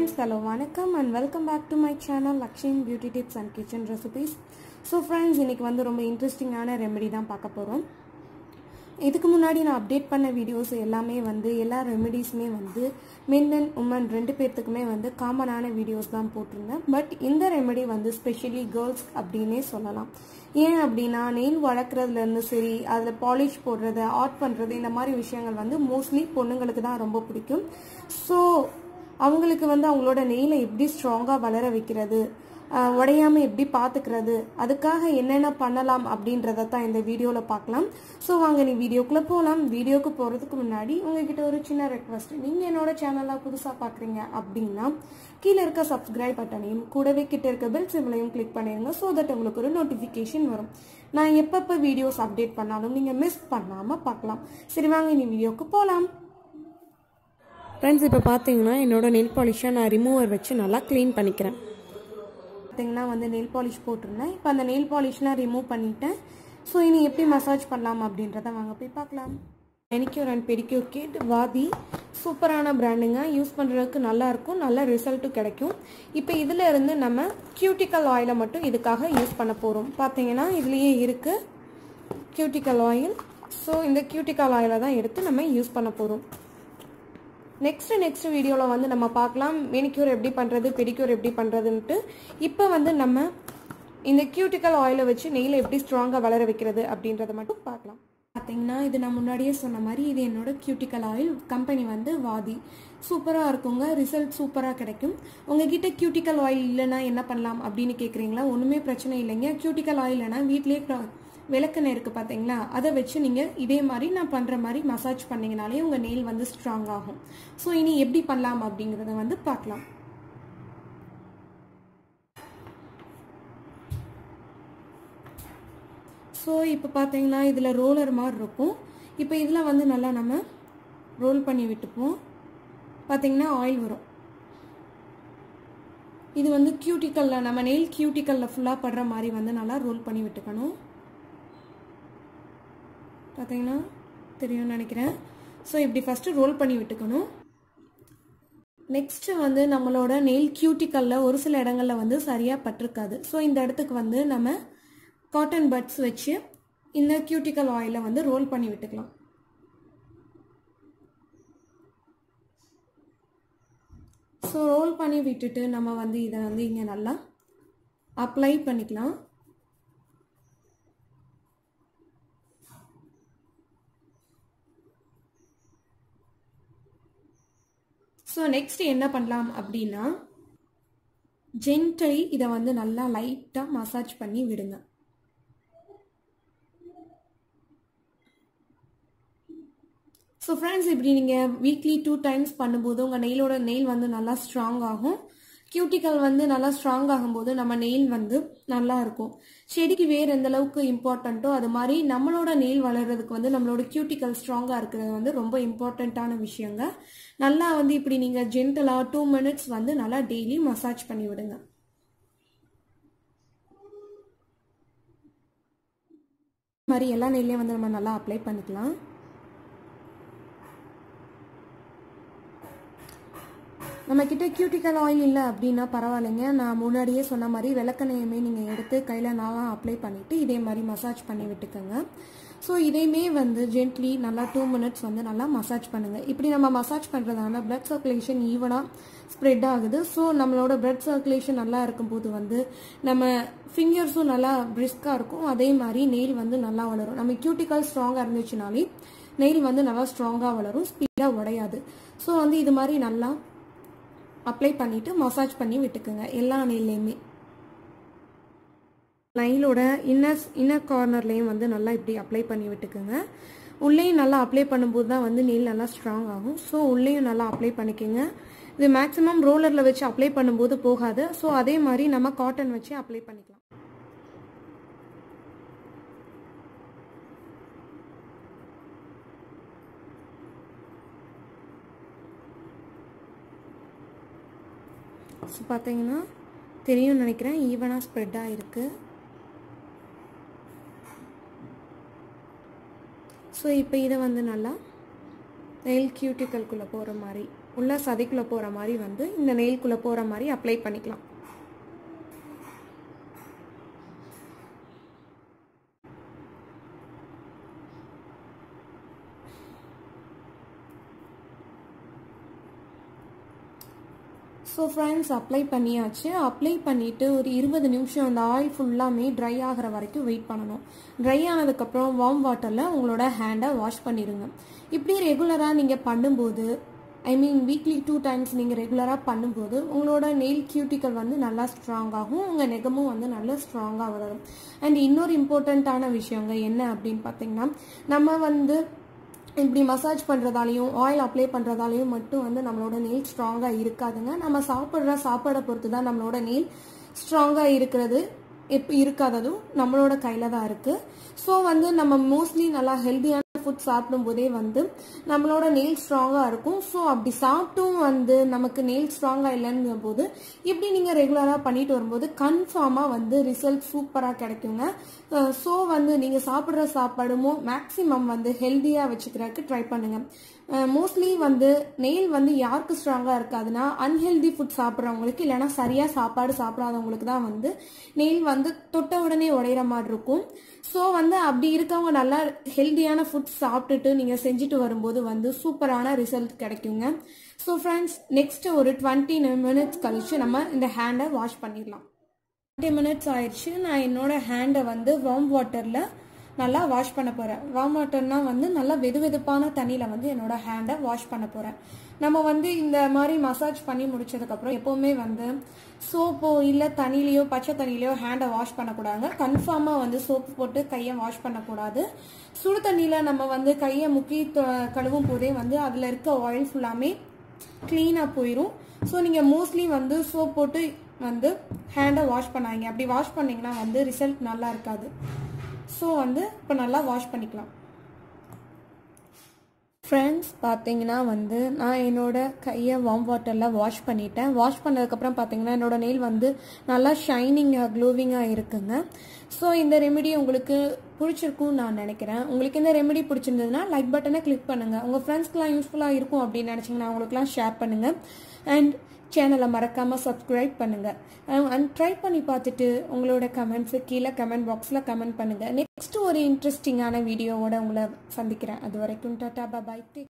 friends hello வணக்கம் and welcome back to my channel Lakshmi beauty tips and kitchen recipes so friends இன்னைக்கு வந்து ரொம்ப இன்ட்ரெஸ்டிங்கான ரெமெடி தான் பார்க்க போகிறோம் இதுக்கு முன்னாடி நான் அப்டேட் பண்ண வீடியோஸ் எல்லாமே வந்து எல்லா ரெமெடிஸுமே வந்து மென் அண்ட் உமன் ரெண்டு பேர்த்துக்குமே வந்து காமனான வீடியோஸ் தான் போட்டிருந்தேன் பட் இந்த ரெமெடி வந்து ஸ்பெஷலி கேர்ள்ஸ் அப்படின்னே சொல்லலாம் ஏன் அப்படின்னா நெயில் வளர்க்குறதுலேருந்து சரி அதில் பாலிஷ் போடுறது ஆர்ட் பண்ணுறது இந்த மாதிரி விஷயங்கள் வந்து மோஸ்ட்லி பொண்ணுங்களுக்கு தான் ரொம்ப பிடிக்கும் ஸோ அவங்களுக்கு வந்து அவங்களோட நெயிலை எப்படி ஸ்ட்ராங்காக வளர வைக்கிறது ஆஹ் உடையாம எப்படி பார்த்துக்கிறது அதுக்காக என்னென்ன பண்ணலாம் அப்படின்றத தான் இந்த வீடியோவில் பார்க்கலாம் ஸோ வாங்க நீ வீடியோக்குள்ளே போகலாம் வீடியோக்கு போகிறதுக்கு முன்னாடி உங்ககிட்ட ஒரு சின்ன ரெக்வஸ்ட் நீங்கள் என்னோட சேனலாக புதுசாக பார்க்குறீங்க அப்படின்னா கீழே இருக்க சப்ஸ்கிரைப் பட்டனையும் கூடவே கிட்ட இருக்க பெல் சிம்பிளையும் கிளிக் பண்ணிடுங்க ஸோ தட் உங்களுக்கு ஒரு நோட்டிஃபிகேஷன் வரும் நான் எப்பப்போ வீடியோஸ் அப்டேட் பண்ணாலும் நீங்கள் மிஸ் பண்ணாமல் பார்க்கலாம் சரி வாங்க நீ வீடியோக்கு போகலாம் ஃப்ரெண்ட்ஸ் இப்போ பார்த்தீங்கன்னா என்னோட நெல் பாலிஷை நான் ரிமூவர் வச்சு நல்லா க்ளீன் பண்ணிக்கிறேன் பார்த்தீங்கன்னா வந்து நெயில் பாலிஷ் போட்டிருந்தேன் இப்போ அந்த நெயில் பாலிஷ்லாம் ரிமூவ் பண்ணிட்டேன் ஸோ இனி எப்படி மசாஜ் பண்ணலாம் அப்படின்றத வாங்க போய் பார்க்கலாம் மெனிக்யூர் அண்ட் பெடிக்யூர் கிட் வாதி சூப்பரான பிராண்டுங்க யூஸ் பண்ணுறதுக்கு நல்லா இருக்கும் நல்ல ரிசல்ட்டும் கிடைக்கும் இப்போ இதில் இருந்து நம்ம கியூட்டிக்கல் ஆயிலை மட்டும் இதுக்காக யூஸ் பண்ண போகிறோம் பார்த்தீங்கன்னா இதுலேயே இருக்குது கியூட்டிக்கல் ஆயில் ஸோ இந்த கியூட்டிக்கல் ஆயிலை தான் எடுத்து நம்ம யூஸ் பண்ண போகிறோம் நெக்ஸ்ட் நெக்ஸ்ட் வீடியோவில் வந்து நம்ம பார்க்கலாம் மெனிக்யூர் எப்படி பண்ணுறது பெடிக்யூர் எப்படி பண்ணுறதுன்ட்டு இப்போ வந்து நம்ம இந்த கியூட்டிக்கல் ஆயிலை வச்சு நெய்யில் எப்படி ஸ்ட்ராங்காக வளர வைக்கிறது அப்படின்றத மட்டும் பார்க்கலாம் பார்த்தீங்கன்னா இது நான் முன்னாடியே சொன்ன மாதிரி இது என்னோட கியூட்டிக்கல் ஆயில் கம்பெனி வந்து வாதி சூப்பராக இருக்குங்க ரிசல்ட் சூப்பராக கிடைக்கும் உங்ககிட்ட கியூட்டிக்கல் ஆயில் இல்லைன்னா என்ன பண்ணலாம் அப்படின்னு கேட்குறீங்களா ஒன்றுமே பிரச்சனை இல்லைங்க கியூட்டிக்கல் ஆயில் இல்லைன்னா வீட்லேயே விளக்கெண்ணெய் இருக்குது பார்த்தீங்களா அதை வச்சு நீங்கள் இதே மாதிரி நான் பண்ணுற மாதிரி மசாஜ் பண்ணிங்கனாலே உங்கள் நெயில் வந்து ஸ்ட்ராங் ஆகும் ஸோ இனி எப்படி பண்ணலாம் அப்படிங்கிறத வந்து பார்க்கலாம் ஸோ இப்போ பார்த்தீங்கன்னா இதில் ரோலர் மாதிரி இருக்கும் இப்போ இதில் வந்து நல்லா நம்ம ரோல் பண்ணி விட்டுப்போம் பார்த்தீங்கன்னா ஆயில் வரும் இது வந்து கியூட்டிக்கலில் நம்ம நெயில் கியூட்டிக்கலில் ஃபுல்லாக படுற மாதிரி வந்து நல்லா ரோல் பண்ணி விட்டுக்கணும் பார்த்தீங்கன்னா தெரியும்னு நினைக்கிறேன் ஸோ இப்படி ஃபஸ்ட்டு ரோல் பண்ணி விட்டுக்கணும் நெக்ஸ்ட்டு வந்து நம்மளோட நெயில் கியூட்டிக்கலில் ஒரு சில இடங்களில் வந்து சரியாக பட்டிருக்காது ஸோ இந்த இடத்துக்கு வந்து நம்ம காட்டன் பட்ஸ் வச்சு இந்த கியூட்டிக்கல் ஆயிலை வந்து ரோல் பண்ணி விட்டுக்கலாம் ஸோ ரோல் பண்ணி விட்டுட்டு நம்ம வந்து இதை வந்து இங்கே நல்லா அப்ளை பண்ணிக்கலாம் ஸோ நெக்ஸ்ட் என்ன பண்ணலாம் அப்படின்னா ஜென்டலி இதை வந்து நல்லா லைட்டாக மசாஜ் பண்ணி விடுங்க ஸோ ஃப்ரெண்ட்ஸ் இப்படி நீங்கள் வீக்லி டூ டைம்ஸ் பண்ணும்போது உங்கள் நெயிலோட நெயில் வந்து நல்லா ஸ்ட்ராங் ஆகும் கியூட்டிக்கல் வந்து நல்லா ஸ்ட்ராங் ஆகும்போது நம்ம நெயில் வந்து நல்லா இருக்கும் செடிக்கு வேறு எந்த அளவுக்கு இம்பார்ட்டண்ட்டோ அது மாதிரி நம்மளோட நெயில் வளர்கிறதுக்கு வந்து நம்மளோட கியூட்டிக்கல் ஸ்ட்ராங்காக இருக்கிறது வந்து ரொம்ப இம்பார்ட்டண்ட்டான விஷயங்க நல்லா வந்து இப்படி நீங்கள் ஜென்டலாக டூ மினிட்ஸ் வந்து நல்லா டெய்லி மசாஜ் பண்ணி விடுங்க மாதிரி எல்லா நெல்லையும் வந்து நம்ம நல்லா அப்ளை பண்ணிக்கலாம் நம்ம கிட்ட கியூட்டிக்கல் ஆயில் இல்லை அப்படின்னா பரவாயில்லைங்க நான் முன்னாடியே சொன்ன மாதிரி விளக்கெண்ணையுமே நீங்கள் எடுத்து கையில் நல்லா அப்ளை பண்ணிவிட்டு இதே மாதிரி மசாஜ் பண்ணி விட்டுக்கோங்க ஸோ இதையுமே வந்து ஜென்ட்லி நல்லா டூ மினிட்ஸ் வந்து நல்லா மசாஜ் பண்ணுங்கள் இப்படி நம்ம மசாஜ் பண்ணுறதுனால பிளட் சர்க்குலேஷன் ஈவனாக ஸ்ப்ரெட் ஆகுது ஸோ நம்மளோட பிளட் சர்க்குலேஷன் நல்லா இருக்கும்போது வந்து நம்ம ஃபிங்கர்ஸும் நல்லா பிரிஸ்காக இருக்கும் அதே மாதிரி நெயில் வந்து நல்லா வளரும் நம்ம கியூட்டிக்கல் ஸ்ட்ராங்காக இருந்துச்சுனாலே நெயில் வந்து நல்லா ஸ்ட்ராங்காக வளரும் ஸ்பீடாக உடையாது ஸோ வந்து இது மாதிரி நல்லா அப்ளை பண்ணிவிட்டு மசாஜ் பண்ணி விட்டுக்குங்க எல்லா நெய்லையுமே நெயிலோட இன்னர் இன்னர் கார்னர்லேயும் வந்து நல்லா இப்படி அப்ளை பண்ணி விட்டுக்குங்க உள்ளேயும் நல்லா அப்ளை பண்ணும்போது தான் வந்து நெயில் நல்லா ஸ்ட்ராங் ஆகும் ஸோ உள்ளேயும் நல்லா அப்ளை பண்ணிக்கோங்க இது மேக்ஸிமம் ரோலரில் வச்சு அப்ளை பண்ணும்போது போகாது ஸோ அதே மாதிரி நம்ம காட்டன் வச்சு அப்ளை பண்ணிக்கலாம் ஸோ பார்த்தீங்கன்னா தெரியும்னு நினைக்கிறேன் ஈவனாக ஸ்ப்ரெட் ஆகிருக்கு ஸோ இப்போ இதை வந்து நல்லா நெயில் கியூட்டிக்கல்குள்ளே போகிற மாதிரி உள்ள சதைக்குள்ளே போகிற மாதிரி வந்து இந்த நெயில்குள்ளே போகிற மாதிரி அப்ளை பண்ணிக்கலாம் ஸோ ஃப்ரெண்ட்ஸ் அப்ளை பண்ணியாச்சு அப்ளை பண்ணிவிட்டு ஒரு இருபது நிமிஷம் அந்த ஆயில் ஃபுல்லாமே ட்ரை ஆகிற வரைக்கும் வெயிட் பண்ணணும் ட்ரை ஆனதுக்கப்புறம் வார்ம் வாட்டரில் உங்களோட ஹேண்டை வாஷ் பண்ணிடுங்க இப்படி ரெகுலராக நீங்கள் பண்ணும்போது I mean weekly two times நீங்கள் ரெகுலராக பண்ணும்போது உங்களோட நெயில் கியூட்டிக்கல் வந்து நல்லா ஸ்ட்ராங் ஆகும் உங்கள் நெகமும் வந்து நல்லா ஸ்ட்ராங்காக வளரும் அண்ட் இன்னொரு இம்பார்ட்டண்ட்டான விஷயங்க என்ன அப்படின்னு பார்த்தீங்கன்னா நம்ம வந்து இப்படி மசாஜ் பண்ணுறதாலையும் ஆயில் அப்ளை பண்ணுறதாலையும் மட்டும் வந்து நம்மளோட நெயில் ஸ்ட்ராங்காக இருக்காதுங்க நம்ம சாப்பிட்ற சாப்பாடை பொறுத்து தான் நம்மளோட நெயில் ஸ்ட்ராங்காக இருக்கிறது எப்போ இருக்காததும் நம்மளோட கையில் தான் இருக்குது ஸோ வந்து நம்ம மோஸ்ட்லி நல்லா ஹெல்த்தியான ஃபுட் சாப்பிடும்போதே வந்து நம்மளோட நெயில் ஸ்ட்ராங்காக இருக்கும் ஸோ அப்படி சாப்பிட்டும் வந்து நமக்கு நெயில் ஸ்ட்ராங்காக இல்லைங்கும் போது இப்படி நீங்கள் ரெகுலராக பண்ணிட்டு வரும்போது கன்ஃபார்மாக வந்து ரிசல்ட் சூப்பராக கிடைக்குங்க ஸோ வந்து நீங்கள் சாப்பிட்ற சாப்பாடுமோ மேக்ஸிமம் வந்து ஹெல்த்தியாக வச்சுக்கிறதுக்கு ட்ரை பண்ணுங்கள் மோஸ்ட்லி வந்து நெயில் வந்து யாருக்கு ஸ்ட்ராங்காக இருக்காதுன்னா அன்ஹெல்தி ஃபுட் சாப்பிட்றவங்களுக்கு இல்லைனா சரியாக சாப்பாடு சாப்பிடாதவங்களுக்கு தான் வந்து நெயில் வந்து தொட்ட உடனே உடையிற மாதிரி இருக்கும் ஸோ வந்து அப்படி இருக்கவங்க நல்லா ஹெல்த்தியான ஃபுட் சாப்பிட்டுட்டு நீங்கள் செஞ்சுட்டு வரும்போது வந்து சூப்பரான ரிசல்ட் கிடைக்குங்க ஸோ ஃப்ரெண்ட்ஸ் நெக்ஸ்ட் ஒரு டுவெண்ட்டி மினிட்ஸ் கழிச்சு நம்ம இந்த ஹேண்டை வாஷ் பண்ணிடலாம் டுவெண்ட்டி மினிட்ஸ் ஆயிடுச்சு நான் என்னோட ஹேண்டை வந்து வார்ம் வாட்டரில் நல்லா வாஷ் பண்ண போகிறேன் வார்ம் வாட்டர்னா வந்து நல்லா வெது வெதுப்பான தண்ணியில் வந்து என்னோட ஹேண்டை வாஷ் பண்ண போகிறேன் நம்ம வந்து இந்த மாதிரி மசாஜ் பண்ணி முடிச்சதுக்கப்புறம் எப்போவுமே வந்து சோப்போ இல்லை தண்ணியிலையோ பச்சை தண்ணியிலையோ ஹேண்டை வாஷ் பண்ணக்கூடாது கன்ஃபார்மாக வந்து சோப்பு போட்டு கையை வாஷ் பண்ணக்கூடாது சுடு தண்ணியில் நம்ம வந்து கையை முக்கி கழுவும் போதே வந்து அதில் இருக்க ஆயில் ஃபுல்லாமே க்ளீனாக போயிடும் ஸோ நீங்கள் மோஸ்ட்லி வந்து சோப் போட்டு வந்து ஹேண்டை வாஷ் பண்ணாங்க அப்படி வாஷ் பண்ணிங்கன்னா வந்து ரிசல்ட் நல்லா இருக்காது ஸோ வந்து இப்போ நல்லா வாஷ் பண்ணிக்கலாம் ஃப்ரெண்ட்ஸ் பார்த்தீங்கன்னா வந்து நான் என்னோட கையை வார்ம் வாட்டரில் வாஷ் பண்ணிட்டேன் வாஷ் பண்ணதுக்கப்புறம் பார்த்தீங்கன்னா என்னோட நெயில் வந்து நல்லா ஷைனிங்காக க்ளோவிங்காக இருக்குங்க ஸோ இந்த ரெமெடி உங்களுக்கு பிடிச்சிருக்கும்னு நான் நினைக்கிறேன் உங்களுக்கு இந்த ரெமெடி பிடிச்சிருந்ததுன்னா லைக் பட்டனை கிளிக் பண்ணுங்கள் உங்கள் ஃப்ரெண்ட்ஸ்க்குலாம் யூஸ்ஃபுல்லாக இருக்கும் அப்படின்னு நினச்சிங்கன்னா அவங்களுக்குலாம் ஷேர் பண்ணுங்கள் அண்ட் சேனலை மறக்காமல் சப்ஸ்கிரைப் பண்ணுங்கள் அண்ட் ட்ரை பண்ணி பார்த்துட்டு உங்களோட கமெண்ட்ஸு கீழே கமெண்ட் பாக்ஸில் கமெண்ட் பண்ணுங்கள் நெக்ஸ்ட் ஒரு இன்ட்ரெஸ்டிங்கான வீடியோவோட உங்களை சந்திக்கிறேன் அது வரைக்கும் டாட்டா பாய்